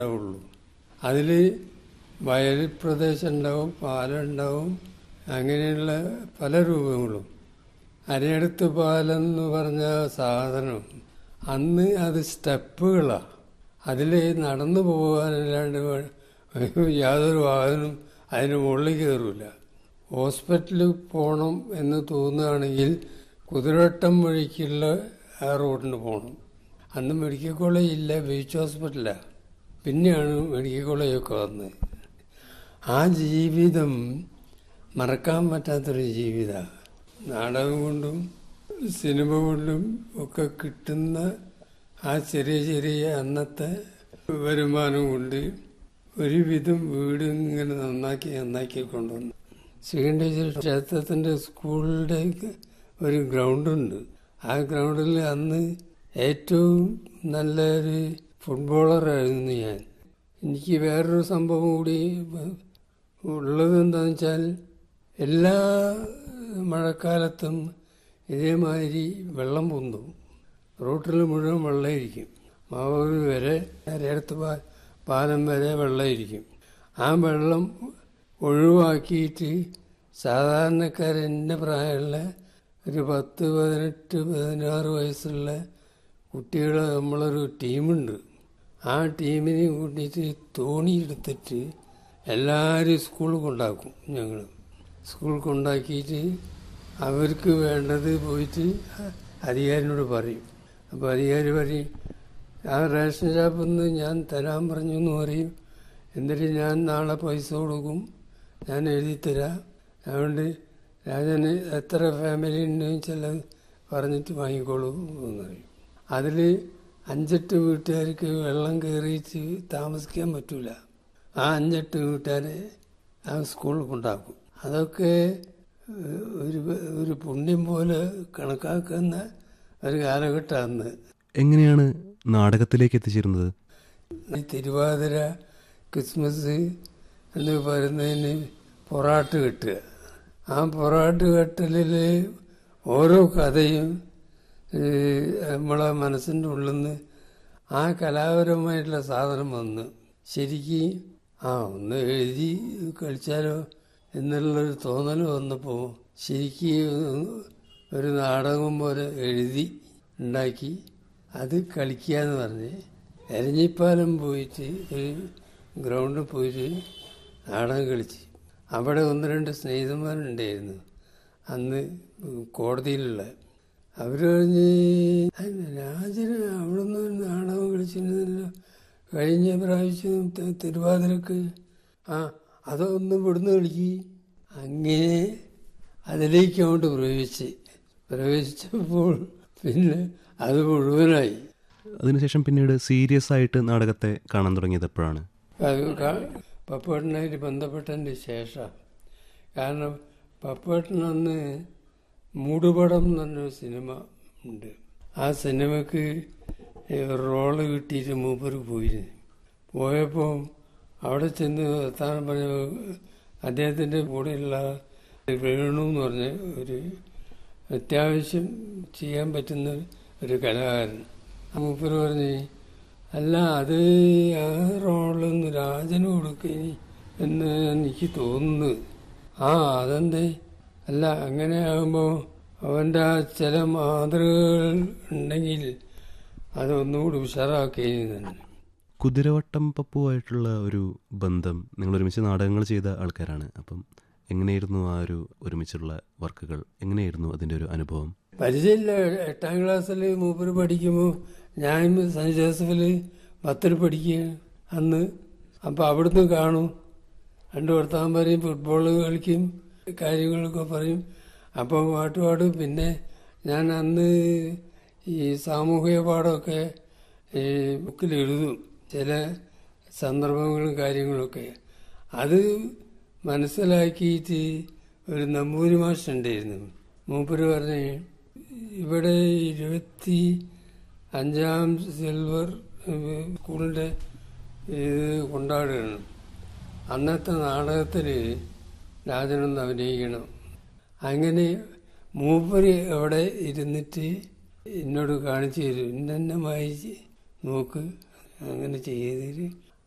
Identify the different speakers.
Speaker 1: ഉള്ളൂ അതിൽ വയൽ പ്രദേശം ഉണ്ടാവും പാലുണ്ടാവും അങ്ങനെയുള്ള പല രൂപങ്ങളും അരയടുത്ത് പാലം എന്ന് പറഞ്ഞ സാധനം അന്ന് അത് സ്റ്റെപ്പുകളാണ് അതിൽ നടന്നു പോകാനല്ലാണ്ട് വേ- യാതൊരു വാഹനവും അതിന് മുകളിൽ കയറില്ല ഹോസ്പിറ്റലിൽ പോകണം എന്ന് തോന്നുകയാണെങ്കിൽ കുതിരവട്ടം വഴിക്കുള്ള ആ റോഡിന് പോകണം അന്ന് മെഡിക്കൽ കോളേജ് ഇല്ല ബീച്ച് ഹോസ്പിറ്റലാണ് പിന്നെയാണ് മെഡിക്കൽ കോളേജൊക്കെ വന്നത് ആ ജീവിതം മറക്കാൻ പറ്റാത്തൊരു ജീവിതമാണ് നാടകം കൊണ്ടും സിനിമ കൊണ്ടും ഒക്കെ കിട്ടുന്ന ആ ചെറിയ ചെറിയ അന്നത്തെ വരുമാനം കൊണ്ട് ഒരുവിധം വീട് ഇങ്ങനെ നന്നാക്കി നന്നാക്കി കൊണ്ടുവന്നു ശ്രീകണ്ഠേശ്വര ക്ഷേത്രത്തിൻ്റെ സ്കൂളിൻ്റെ ഒരു ഗ്രൗണ്ടുണ്ട് ആ ഗ്രൗണ്ടിൽ അന്ന് ഏറ്റവും നല്ലൊരു ഫുട്ബോളറായിരുന്നു ഞാൻ എനിക്ക് വേറൊരു സംഭവം കൂടി ഉള്ളത് എന്താണെന്ന് വെച്ചാൽ എല്ലാ മഴക്കാലത്തും ഇതേമാതിരി വെള്ളം പൊന്തും റോട്ടിൽ മുഴുവൻ വെള്ളമായിരിക്കും മാവൂർ വരെ നേരത്ത് പാലം വരെ വെള്ളമായിരിക്കും ആ വെള്ളം ഒഴിവാക്കിയിട്ട് സാധാരണക്കാർ എൻ്റെ പ്രായമുള്ള ഒരു പത്ത് പതിനെട്ട് പതിനാറ് വയസ്സുള്ള കുട്ടികൾ നമ്മളൊരു ടീമുണ്ട് ആ ടീമിനെ കൂട്ടിയിട്ട് തോണി എടുത്തിട്ട് എല്ലാവരും സ്കൂളിൽ കൊണ്ടാക്കും ഞങ്ങൾ സ്കൂളിൽ കൊണ്ടാക്കിയിട്ട് അവർക്ക് വേണ്ടത് പോയിട്ട് അധികാരിനോട് പറയും അപ്പോൾ അധികാരി പറയും ആ റേഷൻ ഷാപ്പിൽ നിന്ന് ഞാൻ തരാൻ പറഞ്ഞു എന്ന് പറയും എന്നിട്ട് ഞാൻ നാളെ പൈസ കൊടുക്കും ഞാൻ എഴുതി തരാം അതുകൊണ്ട് രാജന് എത്ര ഫാമിലി ഉണ്ടെന്ന് വെച്ചാൽ പറഞ്ഞിട്ട് വാങ്ങിക്കോളൂ എന്ന് പറയും അതിൽ അഞ്ചെട്ട് വീട്ടുകാർക്ക് വെള്ളം കയറിയിട്ട് താമസിക്കാൻ പറ്റൂല ആ അഞ്ചെട്ട് വീട്ടുകാരെ ആ സ്കൂളിൽ കൊണ്ടാക്കും അതൊക്കെ ഏഹ്, ഒരു ഒരു പുണ്യം പോലെ കണക്കാക്കുന്ന ഒരു കാലഘട്ടമാണ്
Speaker 2: എങ്ങനെയാണ് നാടകത്തിലേക്ക് എത്തിച്ചേരുന്നത്
Speaker 1: ഈ തിരുവാതിര ക്രിസ്മസ് എന്ന് പറയുന്നതിന് പൊറാട്ട് കെട്ടുക ആ പൊറാട്ട് കെട്ടലിൽ ഓരോ കഥയും ഈ നമ്മളെ മനസ്സിൻ്റെ ഉള്ളിൽ നിന്ന് ആ കലാപരമായിട്ടുള്ള സാധനം വന്ന് ശരിക്കും ആ ഒന്ന് എഴുതി കളിച്ചാലോ എന്നുള്ളൊരു തോന്നൽ വന്നപ്പോൾ ശരിക്കും ഒരു നാടകം പോലെ എഴുതി ഉണ്ടാക്കി അത് കളിക്കുക എന്ന് പറഞ്ഞ് എരഞ്ഞിപ്പാലം പോയിട്ട് ഒരു ഗ്രൗണ്ടിൽ പോയിട്ട് നാടകം കളിച്ച് അവിടെ ഒന്ന് രണ്ട് സ്നേഹിതന്മാരുണ്ടായിരുന്നു അന്ന് കോടതിയിലുള്ള അവർ പറഞ്ഞ് രാജന് അവിടെ നിന്ന് ഒരു നാടകം കളിച്ചിരുന്നല്ലോ കഴിഞ്ഞ പ്രാവശ്യം തി- തിരുവാതിരക്ക് ആ അതൊന്നും ഇവിടുന്ന് കളിക്കി അങ്ങനെ അതിലേക്ക് അങ്ങോട്ട് പ്രവേശിച്ച് പ്രവേശിച്ചപ്പോൾ പിന്നെ അത് മുഴുവനായി
Speaker 2: അതിനുശേഷം പിന്നീട് സീരിയസ് ആയിട്ട് നാടകത്തെ കാണാൻ തുടങ്ങിയത് എപ്പോഴാണ്
Speaker 1: അത് കാ- പപ്പേട്ടനായിട്ട് ബന്ധപ്പെട്ടതിന് ശേഷം കാരണം പപ്പേട്ടൻ അന്ന് മൂടുപടം എന്ന് പറഞ്ഞൊരു സിനിമ ഉണ്ട് ആ സിനിമക്ക് റോള് കിട്ടിയിട്ട് മൂപ്പർ പോയിരുന്നു പോയപ്പോൾ അവിടെ ചെന്ന് വർത്താനം പറഞ്ഞ അദ്ദേഹത്തിൻ്റെ കൂടെയുള്ള വേണു എന്ന് പറഞ്ഞ ഒരു അത്യാവശ്യം ചെയ്യാൻ പറ്റുന്ന ഒരു കലാകാരൻ ആ മൂപ്പർ പറഞ്ഞ് അല്ല അത് ആ റോളൊന്ന് രാജന് കൊടുക്കനി എന്ന് എനിക്ക് തോന്നുന്നു ആ അതെന്തേ അല്ല അങ്ങനെ ആകുമ്പോൾ അവൻ്റെ ആ ചില മാതൃകകൾ ഉണ്ടെങ്കിൽ അതൊന്നുകൂടി ഉഷാറാക്കേനി തന്നെ
Speaker 2: കുതിരവട്ടം പപ്പുമായിട്ടുള്ള ഒരു ബന്ധം നിങ്ങൾ ഒരുമിച്ച് നാടകങ്ങൾ ചെയ്ത ആൾക്കാരാണ് അപ്പം എങ്ങനെയായിരുന്നു ആ ഒരു ഒരുമിച്ചുള്ള വർക്കുകൾ എങ്ങനെയായിരുന്നു അതിൻ്റെ ഒരു അനുഭവം
Speaker 1: പരിചയമില്ല എട്ടാം ക്ലാസ്സിൽ മൂപ്പര് പഠിക്കുമ്പോൾ ഞാൻ സെൻറ്റ് ജോസഫിൽ പത്തിൽ പഠിക്കുക അന്ന് അപ്പോൾ അവിടുന്ന് കാണും രണ്ട് വർത്താൻ പറയും ഫുട്ബോൾ കളിക്കും കാര്യങ്ങളൊക്കെ പറയും അപ്പോൾ പാട്ട് പാടും പിന്നെ ഞാൻ അന്ന് ഈ സാമൂഹിക പാഠമൊക്കെ ഈ ബുക്കിൽ എഴുതും ചില സന്ദർഭങ്ങളും കാര്യങ്ങളൊക്കെ അത് മനസ്സിലാക്കിയിട്ട് ഒരു നമ്പൂരി മാഷുണ്ടായിരുന്നു മൂപ്പര് പറഞ്ഞ് ഇവിടെ ഇരുപത്തി അഞ്ചാം സിൽവർ ഏഹ്, സ്കൂളിൻ്റെ ഇത് കൊണ്ടാടുകയാണ് അന്നത്തെ നാടകത്തിൽ രാജനൊന്ന് അഭിനയിക്കണം അങ്ങനെ മൂപ്പര് അവിടെ ഇരുന്നിട്ട് എന്നോട് കാണിച്ചു തരും ഇന്നെ വായിച്ച് നോക്ക് അങ്ങനെ ചെയ്തിട്ട്